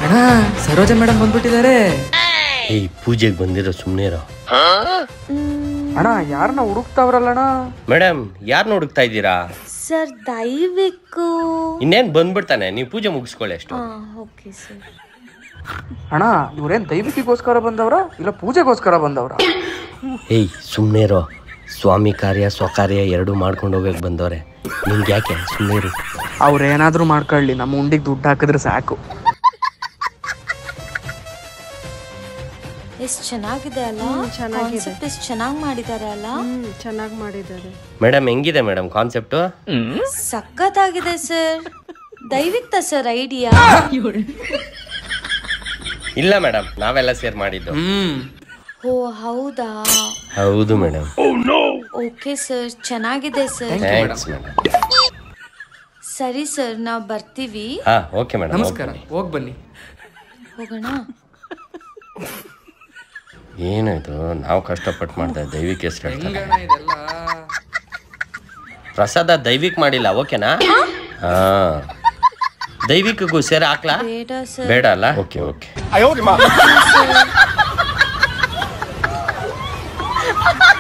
ಅಣ್ಣ ಸರೋಜ ಮೇಡಮ್ ಬಂದ್ಬಿಟ್ಟಿದ್ದಾರೆ ಏಯ್ ಪೂಜೆಗೆ ಬಂದಿರೋ ಸುಮ್ಮನೆ ಇರೋ ಅಣ್ಣ ಯಾರನ್ನ ಹುಡುಕ್ತಾವ್ರಲ್ಲಣ್ಣ ಮೇಡಮ್ ಯಾರನ್ನ ಹುಡುಕ್ತಾ ಇದ್ದೀರಾ ಸರ್ ದಯವಿಟ್ಟು ಇನ್ನೇನು ಬಂದ್ಬಿಡ್ತಾನೆ ನೀವು ಪೂಜೆ ಮುಗಿಸ್ಕೊಳ್ಳಿ ಅಷ್ಟು ಓಕೆ ಸರ್ ಅಣ್ಣ ಇವ್ರೇನ್ ದೈವಿಕಿಗೋಸ್ಕರ ಬಂದವ್ರ ಇಲ್ಲ ಪೂಜೆಗೋಸ್ಕರ ಬಂದವ್ರ ಏಯ್ ಸುಮ್ಮನೆ ಇರೋ ಸ್ವಾಮಿ ಕಾರ್ಯ ಸ್ವಕಾರ್ಯ ಎರಡೂ ಮಾಡ್ಕೊಂಡು ಹೋಗಕ್ಕೆ ಬಂದವ್ರೆ ನಿಮ್ಗೆ ಯಾಕೆ ಸುಮ್ಮನೆ ಇರು ಅವ್ರೇನಾದ್ರೂ ಮಾಡ್ಕೊಳ್ಳಿ ನಮ್ಮ ಉಂಡಿಗೆ ದುಡ್ಡು ಹಾಕಿದ್ರೆ ಸಾಕು ಎಷ್ಟು ಚೆನ್ನಾಗಿದೆ ಅಲ್ಲ ಕಾನ್ಸೆಪ್ಟ್ ಎಷ್ಟು ಚೆನ್ನಾಗಿ ಮಾಡಿದ್ದಾರೆ ಅಲ್ಲ ಚೆನ್ನಾಗಿ ಮಾಡಿದ್ದಾರೆ ಮೇಡಮ್ ಹೆಂಗಿದೆ ಮೇಡಮ್ ಕಾನ್ಸೆಪ್ಟು ಸಖತ್ತಾಗಿದೆ ಸರ್ ದಯವಿತ್ತ ಸರ್ ಐಡಿಯಾ ಇಲ್ಲ ಮೇಡಮ್ ನಾವೆಲ್ಲ ಸೇರ್ ಮಾಡಿದ್ದು ಹ್ಮ್ ಓ ಹೌದಾ ಹೌದು ಮೇಡಮ್ ಓಕೆ ಸರ್ ಚೆನ್ನಾಗಿದೆ ಸರ್ ಥ್ಯಾಂಕ್ಸ್ ಮೇಡಮ್ ಸರಿ ಸರ್ ನಾವು ಬರ್ತೀವಿ ಹಾ ಓಕೆ ಮೇಡಮ್ ನಮಸ್ಕಾರ ಹೋಗ್ ಬನ್ನಿ ಹೋಗೋಣ ಏನಾಯ್ತು ನಾವು ಕಷ್ಟಪಟ್ಟು ಮಾಡ್ತಾ ದೈವಿಕ ಹೆಸರು ಹೇಳ್ತಾರೆ ಹೆಂಗಣ್ಣ ಇದೆಲ್ಲ ಪ್ರಸಾದ ದೈವಿಕ್ ಮಾಡಿಲ್ಲ ಓಕೆನಾ ಹಾ ದೈವಿಕಗೂ ಸೇರ ಹಾಕ್ಲಾ ಬೇಡ ಸರ್ ಬೇಡ ಅಲ್ಲ ಓಕೆ ಓಕೆ